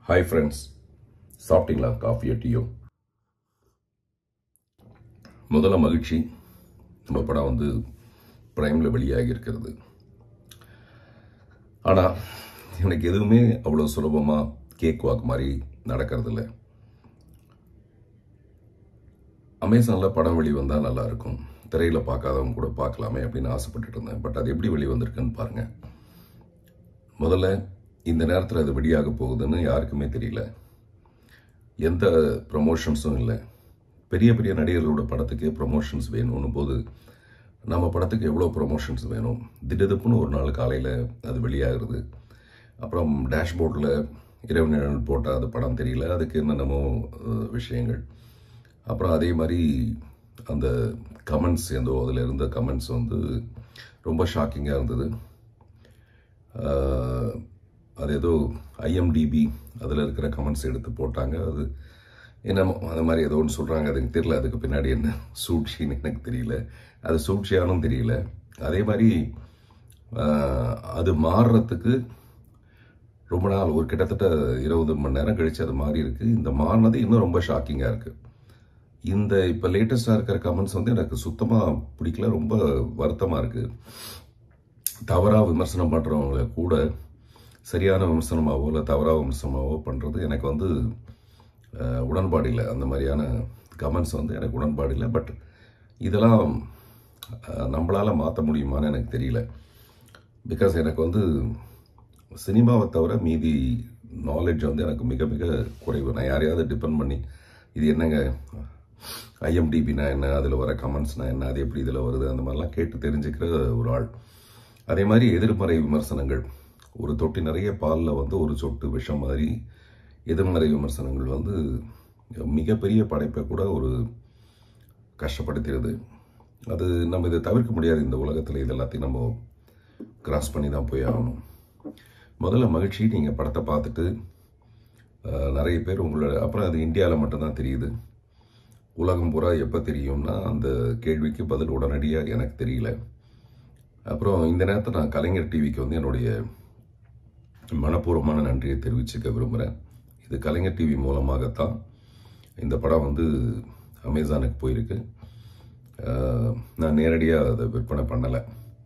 hi friends சாப்பிட்டீங்களா காஃபியோ டீயோ முதல்ல மகிழ்ச்சி நம்ம படம் வந்து ப்ரைமில் வெளியாகி இருக்கிறது ஆனால் எனக்கு எதுவுமே அவ்வளோ சுலபமாக கேக் வாக் மாதிரி நடக்கிறதில்ல அமேசானில் படம் வெளி வந்தால் நல்லா இருக்கும் திரையில் பார்க்காதவங்க கூட பார்க்கலாமே அப்படின்னு ஆசைப்பட்டுட்டு இருந்தேன் பட் அது எப்படி வெளி வந்திருக்குன்னு பாருங்கள் முதல்ல இந்த நேரத்தில் அது வெளியாக போகுதுன்னு யாருக்குமே தெரியல எந்த ப்ரமோஷன்ஸும் இல்லை பெரிய பெரிய நடிகர்களோட படத்துக்கே ப்ரமோஷன்ஸ் வேணும்னு போது நம்ம படத்துக்கு எவ்வளோ ப்ரமோஷன்ஸ் வேணும் திடீர்னு ஒரு நாள் காலையில் அது வெளியாகிறது அப்புறம் டேஷ்போர்டில் இரவு நிழல் போட்டால் அது படம் தெரியல அதுக்கு என்னென்னமோ அஹ், விஷயங்கள் அப்புறம் அதே மாதிரி அந்த கமெண்ட்ஸ் ஏதோ அதில் இருந்த கமெண்ட்ஸ் வந்து ரொம்ப ஷாக்கிங்காக இருந்தது ஆஹ், அது ஏதோ ஐஎம்டிபி அதில் இருக்கிற கமெண்ட்ஸ் எடுத்து போட்டாங்க அது என்னமோ அந்த மாதிரி ஏதோ ஒன்று சொல்கிறாங்க அதுக்கு தெரியல அதுக்கு பின்னாடி என்ன சூழ்ச்சின்னு எனக்கு தெரியல அது சூழ்ச்சியானும் தெரியல அதே மாதிரி ஆஹ், அது மாறுறதுக்கு ரொம்ப நாள் ஒரு கிட்டத்தட்ட இருபது மணி நேரம் கழிச்சு அது மாறி இருக்கு இந்த மாறினது இன்னும் ரொம்ப ஷாக்கிங்காக இருக்கு இந்த இப்போ லேட்டஸ்டாக இருக்கிற கமெண்ட்ஸ் வந்து எனக்கு சுத்தமாக பிடிக்கல ரொம்ப வருத்தமாக இருக்கு தவறாக விமர்சனம் பண்ணுறவங்கள கூட சரியான விமர்சனமாவோ இல்லை தவறாக விமர்சனமாவோ பண்ணுறது எனக்கு வந்து அஹ், உடன்பாடு இல்லை அந்த மாதிரியான கமெண்ட்ஸ் வந்து எனக்கு உடன்பாடு இல்லை பட் இதெல்லாம் அஹ், நம்மளால மாற்ற முடியுமான்னு எனக்கு தெரியல பிகாஸ் எனக்கு வந்து சினிமாவை தவிர மீதி நாலேஜ் வந்து எனக்கு மிக மிக குறைவு நான் யாரையாவது டிபெண்ட் பண்ணி இது என்னங்க ஐஎம்டிபினா என்ன அதில் வர கமெண்ட்ஸ்னா என்ன அது எப்படி இதில் வருது அந்த மாதிரிலாம் கேட்டு தெரிஞ்சுக்கிற ஒரு ஆள் அதே மாதிரி எதிர்மறை விமர்சனங்கள் ஒரு தொட்டி நிறைய பாலில் வந்து ஒரு சொட்டு விஷம் மாதிரி எதிர்மறை விமர்சனங்கள் வந்து மிகப்பெரிய படைப்பை கூட ஒரு கஷ்டப்படுத்துகிறது அது நம்ம இதை தவிர்க்க முடியாது இந்த உலகத்தில் இது எல்லாத்தையும் நம்ம கிராஸ் பண்ணி தான் போய் ஆகணும் முதல்ல மகிழ்ச்சி நீங்கள் படத்தை பார்த்துட்டு அஹ், நிறைய பேர் உங்களோட அப்புறம் அது இந்தியாவில் மட்டும்தான் தெரியுது உலகம் பூரா எப்போ தெரியும்னா அந்த கேள்விக்கு பதில் உடனடியாக எனக்கு தெரியல அப்புறம் இந்த நேரத்தில் நான் கலைஞர் டிவிக்கு வந்து என்னுடைய மனப்பூர்வமான நன்றியை தெரிவிச்சுக்க விரும்புகிறேன் இது கலைஞர் டிவி மூலமாகத்தான் இந்த படம் வந்து அமேசானுக்கு போயிருக்கு அஹ், நான் நேரடியாக அதை விற்பனை பண்ணலை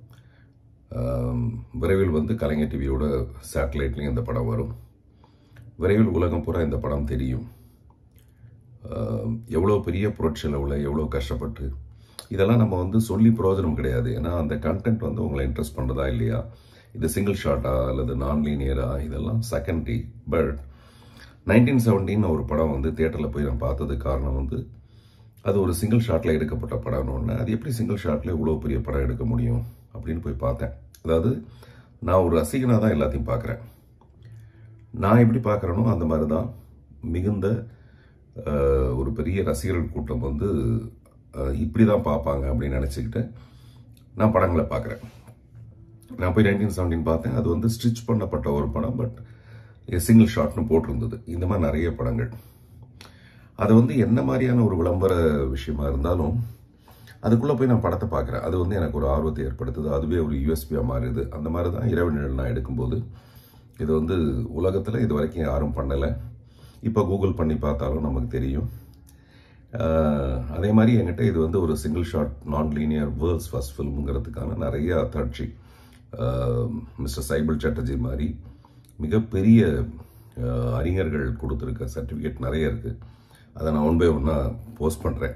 விரைவில் வந்து கலைஞர் டிவியோட சேட்டலைட்லையும் இந்த படம் வரும் விரைவில் உலகம் பூரா இந்த படம் தெரியும் ஆஹ் எவ்வளோ பெரிய பொருட்செலவில் எவ்வளோ கஷ்டப்பட்டு இதெல்லாம் நம்ம வந்து சொல்லி பிரயோஜனம் கிடையாது ஏன்னா அந்த கண்டென்ட் வந்து உங்களை இன்ட்ரெஸ்ட் பண்ணுறதா இல்லையா இது சிங்கிள் ஷாட்டா அல்லது நான் லீனியரா இதெல்லாம் செகண்டரி பட் நைன்டீன் செவன்டீன் ஒரு படம் வந்து தியேட்டரில் போய் நான் பார்த்தது காரணம் வந்து அது ஒரு சிங்கிள் ஷாட்டில் எடுக்கப்பட்ட படம்னு ஒன்று அது எப்படி சிங்கிள் ஷாட்டில் இவ்வளோ பெரிய படம் எடுக்க முடியும் அப்படின்னு போய் பார்த்தேன் அதாவது நான் ஒரு ரசிகனாக தான் எல்லாத்தையும் பார்க்குறேன் நான் எப்படி பார்க்குறேனோ அந்த மாதிரி தான் மிகுந்த அஹ், ஒரு பெரிய ரசிகர்கள் கூட்டம் வந்து அஹ், இப்படி தான் பார்ப்பாங்க அப்படின்னு நினச்சிக்கிட்டு நான் படங்களை பார்க்குறேன் நான் போய் நைன்டீன் செவன்டீன் பார்த்தேன் அது வந்து ஸ்டிச் பண்ணப்பட்ட ஒரு படம் பட் சிங்கிள் ஷாட்னு போட்டிருந்தது இந்த மாதிரி நிறைய படங்கள் அது வந்து என்ன மாதிரியான ஒரு விளம்பர விஷயமா இருந்தாலும் அதுக்குள்ளே போய் நான் படத்தை பார்க்குறேன் அது வந்து எனக்கு ஒரு ஆர்வத்தை ஏற்படுத்துது அதுவே ஒரு யூஎஸ்பியாக மாறுது அந்த மாதிரி தான் இரவு நிழல் நான் எடுக்கும்போது இது வந்து உலகத்தில் இது வரைக்கும் யாரும் பண்ணலை இப்போ கூகுள் பண்ணி பார்த்தாலும் நமக்கு தெரியும் ஆஹ், அதே மாதிரி என்கிட்ட இது வந்து ஒரு single shot non linear world's first ஃபில்ம்ங்கிறதுக்கான நிறைய அத்தாட்சி மிஸ்டர் சைபிள் சாட்டர்ஜி மாதிரி மிகப்பெரிய ஆஹ், அறிஞர்கள் கொடுத்துருக்க சர்டிஃபிகேட் நிறைய இருக்குது அதை நான் ஒன் பை ஒன்னாக போஸ்ட் பண்ணுறேன்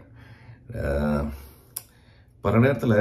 பல நேரத்தில்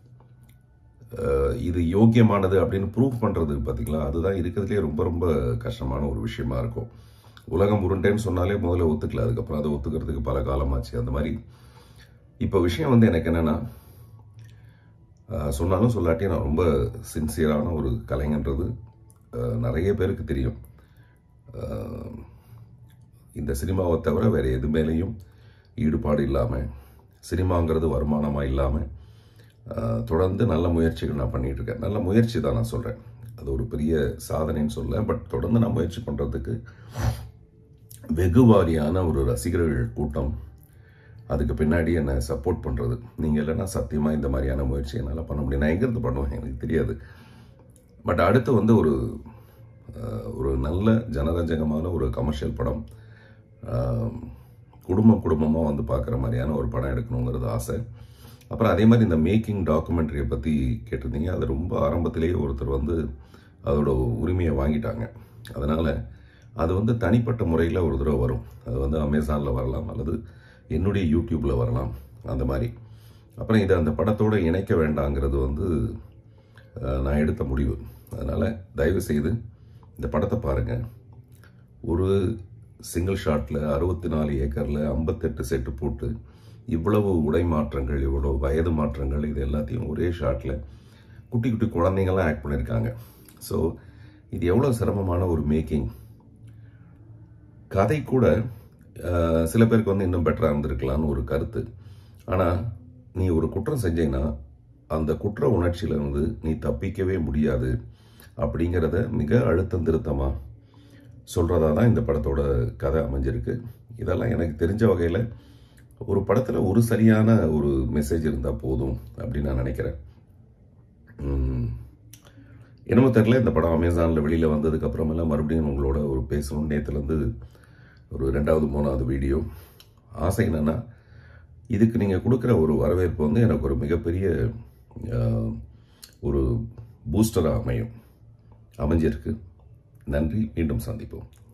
இது யோக்கியமானது அப்படின்னு ப்ரூவ் பண்ணுறது பார்த்தீங்களா அதுதான் இருக்கிறதுலே ரொம்ப ரொம்ப கஷ்டமான ஒரு விஷயமா இருக்கும் உலகம் உருண்டேன்னு சொன்னாலே முதல்ல ஒத்துக்கல அதுக்கப்புறம் அதை ஒத்துக்கிறதுக்கு பல காலமாச்சு அந்த மாதிரி இப்போ விஷயம் வந்து எனக்கு என்னன்னா அஹ், சொன்னாலும் சொல்லாட்டியும் நான் ரொம்ப சின்சியரான ஒரு கலைஞன்றது அஹ், நிறைய பேருக்கு தெரியும் அஹ், இந்த சினிமாவை தவிர வேற எது மேலேயும் ஈடுபாடு இல்லாமல் சினிமாங்கிறது வருமானமாக இல்லாமல் தொடர்ந்து நல்ல முயற்சிகள் நான் பண்ணிட்டு இருக்கேன் நல்ல முயற்சி தான் நான் சொல்கிறேன் அது ஒரு பெரிய சாதனைன்னு சொல்ல பட் தொடர்ந்து நான் முயற்சி பண்ணுறதுக்கு வெகு வாரியான ஒரு ரசிகர்கள் கூட்டம் அதுக்கு பின்னாடி என்னை சப்போர்ட் பண்ணுறது நீங்கள் இல்லைன்னா சத்தியமாக இந்த மாதிரியான முயற்சி என்னால் பண்ண முடியும் நான் எங்கேருந்து பண்ணுவேன் எனக்கு தெரியாது பட் அடுத்து வந்து ஒரு அஹ், ஒரு நல்ல ஜனரஞ்சகமான ஒரு கமர்ஷியல் படம் அஹ், குடும்பம் குடும்பமாக வந்து பார்க்குற மாதிரியான ஒரு படம் எடுக்கணுங்கிறது ஆசை அப்புறம் அதே மாதிரி இந்த மேக்கிங் டாக்குமெண்ட்ரியை பற்றி கேட்டிருந்தீங்க அது ரொம்ப ஆரம்பத்திலேயே ஒருத்தர் வந்து அதோட உரிமையை வாங்கிட்டாங்க அதனால் அது வந்து தனிப்பட்ட முறையில் ஒரு தடவை வரும் அது வந்து அமேசானில் வரலாம் அல்லது என்னுடைய யூடியூப்பில் வரலாம் அந்த மாதிரி அப்புறம் இதை அந்த படத்தோடு இணைக்க வேண்டாங்கிறது வந்து அஹ், நான் எடுத்த முடிவு அதனால் தயவு செய்து இந்த படத்தை பாருங்கள் ஒரு சிங்கிள் ஷாட்டில் அறுபத்தி நாலு ஏக்கரில் ஐம்பத்தெட்டு செட்டு போட்டு இவ்வளவு உடை மாற்றங்கள் இவ்வளவு வயது மாற்றங்கள் இது எல்லாத்தையும் ஒரே ஷாட்டில் குட்டி குட்டி குழந்தைங்கள்லாம் ஆக்ட் பண்ணியிருக்காங்க ஸோ இது எவ்வளோ சிரமமான ஒரு மேக்கிங் கதை கூட அஹ், சில பேருக்கு வந்து இன்னும் பெட்டராக இருந்திருக்கலாம்னு ஒரு கருத்து ஆனால் நீ ஒரு குற்றம் செஞ்சீங்கன்னா அந்த குற்ற உணர்ச்சியிலிருந்து நீ தப்பிக்கவே முடியாது அப்படிங்கிறத மிக அழுத்தம் திருத்தமாக சொல்கிறதா தான் இந்த படத்தோட கதை அமைஞ்சிருக்கு இதெல்லாம் எனக்கு தெரிஞ்ச வகையில் ஒரு படத்தில் ஒரு சரியான ஒரு மெசேஜ் இருந்தால் போதும் அப்படின்னு நான் நினைக்கிறேன் உம், என்னமோ தெரில இந்த படம் அமேசானில் வெளியில் வந்ததுக்கு அப்புறமெல்லாம் மறுபடியும் உங்களோட ஒரு பேசணும் நேற்றுலேருந்து ஒரு ரெண்டாவது மூணாவது வீடியோ ஆசை என்னென்னா இதுக்கு நீங்கள் கொடுக்குற ஒரு வரவேற்பு வந்து எனக்கு ஒரு மிகப்பெரிய ஆஹ், ஒரு பூஸ்டராக அமையும் அமைஞ்சிருக்கு நன்றி மீண்டும் சந்திப்போம்